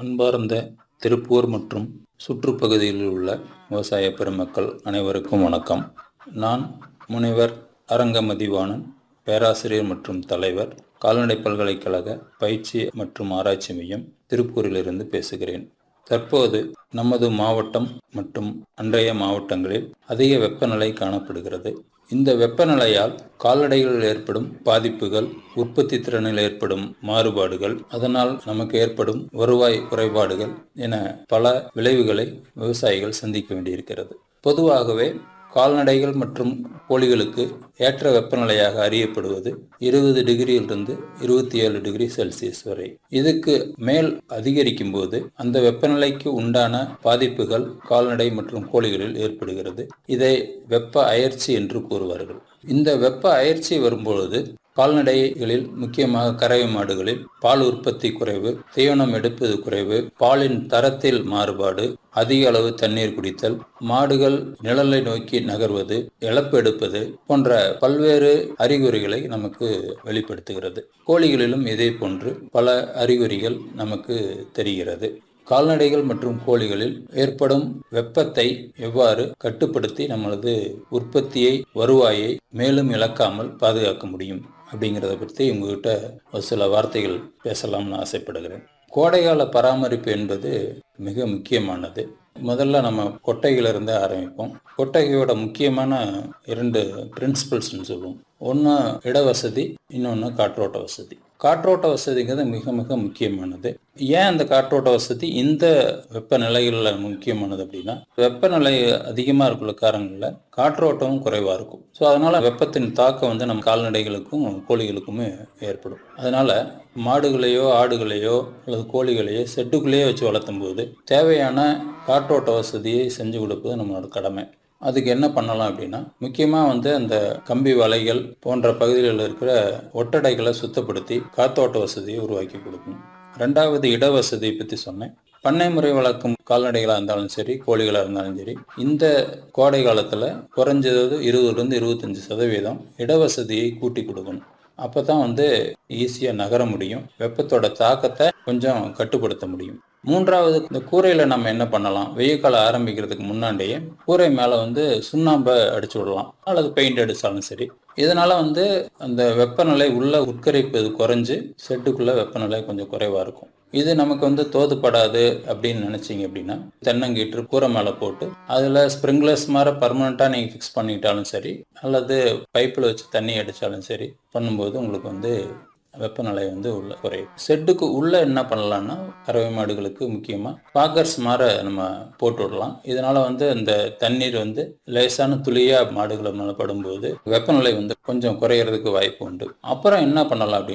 அன்பார்ந்த திருப்பூர் மற்றும் சுற்றுப்பகுதியில் உள்ள விவசாய பெருமக்கள் அனைவருக்கும் வணக்கம் நான் முனைவர் அரங்க மதிவாணன் பேராசிரியர் மற்றும் தலைவர் கால்நடை பல்கலைக்கழக பயிற்சி மற்றும் ஆராய்ச்சி மையம் திருப்பூரிலிருந்து பேசுகிறேன் தற்போது நமது மாவட்டம் மற்றும் அன்றைய மாவட்டங்களில் அதிக வெப்பநிலை காணப்படுகிறது இந்த வெப்பநிலையால் கால்நடைகளில் ஏற்படும் பாதிப்புகள் உற்பத்தி திறனில் ஏற்படும் மாறுபாடுகள் அதனால் நமக்கு ஏற்படும் வருவாய் குறைபாடுகள் என பல விளைவுகளை விவசாயிகள் சந்திக்க வேண்டியிருக்கிறது பொதுவாகவே கால்நடைகள் மற்றும் கோழிகளுக்கு ஏற்ற வெப்பநிலையாக அறியப்படுவது இருபது டிகிரியிலிருந்து இருபத்தி ஏழு டிகிரி செல்சியஸ் வரை இதுக்கு மேல் அதிகரிக்கும் போது அந்த வெப்பநிலைக்கு உண்டான பாதிப்புகள் கால்நடை மற்றும் கோழிகளில் ஏற்படுகிறது இதை வெப்ப அயற்சி என்று கூறுவார்கள் இந்த வெப்ப அயற்சி வரும்பொழுது கால்நடைகளில் முக்கியமாக கறவை மாடுகளில் பால் உற்பத்தி குறைவு தீவனம் எடுப்பது குறைவு பாலின் தரத்தில் மாறுபாடு அதிக அளவு தண்ணீர் குடித்தல் மாடுகள் நிழலை நோக்கி நகர்வது இழப்பு எடுப்பது போன்ற பல்வேறு அறிகுறிகளை நமக்கு வெளிப்படுத்துகிறது கோழிகளிலும் இதே போன்று பல அறிகுறிகள் நமக்கு தெரிகிறது கால்நடைகள் மற்றும் கோழிகளில் ஏற்படும் வெப்பத்தை எவ்வாறு கட்டுப்படுத்தி நம்மளது உற்பத்தியை வருவாயை மேலும் இழக்காமல் பாதுகாக்க முடியும் அப்படிங்கிறத பற்றி உங்ககிட்ட ஒரு சில வார்த்தைகள் பேசலாம்னு ஆசைப்படுகிறேன் கோடைகால பராமரிப்பு என்பது மிக முக்கியமானது முதல்ல நம்ம கொட்டைகளிலிருந்து ஆரம்பிப்போம் கொட்டகையோட முக்கியமான இரண்டு பிரின்சிபல்ஸ்னு சொல்லுவோம் ஒன்று இடவசதி இன்னொன்று காற்றோட்ட வசதி காற்றோட்ட வசதிங்கிறது மிக மிக முக்கியமானது ஏன் அந்த காற்றோட்ட வசதி இந்த வெப்பநிலைகளில் முக்கியமானது அப்படின்னா வெப்பநிலை அதிகமாக இருக்கிற காரணங்களில் காற்றோட்டமும் குறைவாக இருக்கும் ஸோ அதனால் வெப்பத்தின் தாக்கம் வந்து நம்ம கால்நடைகளுக்கும் கோழிகளுக்குமே ஏற்படும் அதனால் மாடுகளையோ ஆடுகளையோ அல்லது கோழிகளையோ செட்டுக்குள்ளேயே வச்சு வளர்த்தும் போது தேவையான காற்றோட்ட வசதியை செஞ்சு கொடுப்பது நம்மளோட கடமை அதுக்கு என்ன பண்ணலாம் அப்படின்னா முக்கியமாக வந்து அந்த கம்பி வலைகள் போன்ற பகுதிகளில் இருக்கிற ஒட்டடைகளை சுத்தப்படுத்தி காத்தோட்ட வசதியை உருவாக்கி கொடுக்கணும் ரெண்டாவது இட வசதியை பற்றி சொன்னேன் பண்ணை முறை வளர்க்கும் கால்நடைகளாக இருந்தாலும் சரி கோழிகளாக இருந்தாலும் சரி இந்த கோடை காலத்தில் குறைஞ்சது இருபதுலேருந்து இருபத்தஞ்சி சதவீதம் இடவசதியை கூட்டி கொடுக்கணும் அப்போ தான் வந்து ஈஸியாக நகர முடியும் வெப்பத்தோட தாக்கத்தை கொஞ்சம் கட்டுப்படுத்த முடியும் மூன்றாவது இந்த கூரையில் நம்ம என்ன பண்ணலாம் வெயில் காலம் ஆரம்பிக்கிறதுக்கு முன்னாடியே கூரை மேலே வந்து சுண்ணாம்பை அடிச்சு விடலாம் அல்லது பெயிண்ட் அடித்தாலும் சரி இதனால வந்து அந்த வெப்பநிலை உள்ள உட்கரிப்பது குறைஞ்சு செட்டுக்குள்ள வெப்பநிலை கொஞ்சம் குறைவாக இருக்கும் இது நமக்கு வந்து தோதுப்படாது அப்படின்னு நினச்சிங்க அப்படின்னா தென்னங்கீற்று கூரை மேலே போட்டு அதில் ஸ்ப்ரிங்க்லர்ஸ் மாதிரி பர்மனெண்ட்டாக நீங்கள் ஃபிக்ஸ் பண்ணிக்கிட்டாலும் சரி அல்லது பைப்பில் வச்சு தண்ணி அடித்தாலும் சரி பண்ணும்போது உங்களுக்கு வந்து வெப்பநிலை வந்து உள்ள குறையும் செட்டுக்கு உள்ள என்ன பண்ணலாம்னா கறவை மாடுகளுக்கு முக்கியமாக பாக்கர்ஸ் மாற நம்ம போட்டு விடலாம் இதனால வந்து அந்த தண்ணீர் வந்து லேசான துளியா மாடுகளை மேலே படும்போது வெப்பநிலை வந்து கொஞ்சம் குறையிறதுக்கு வாய்ப்பு உண்டு அப்புறம் என்ன பண்ணலாம் அப்படின்னா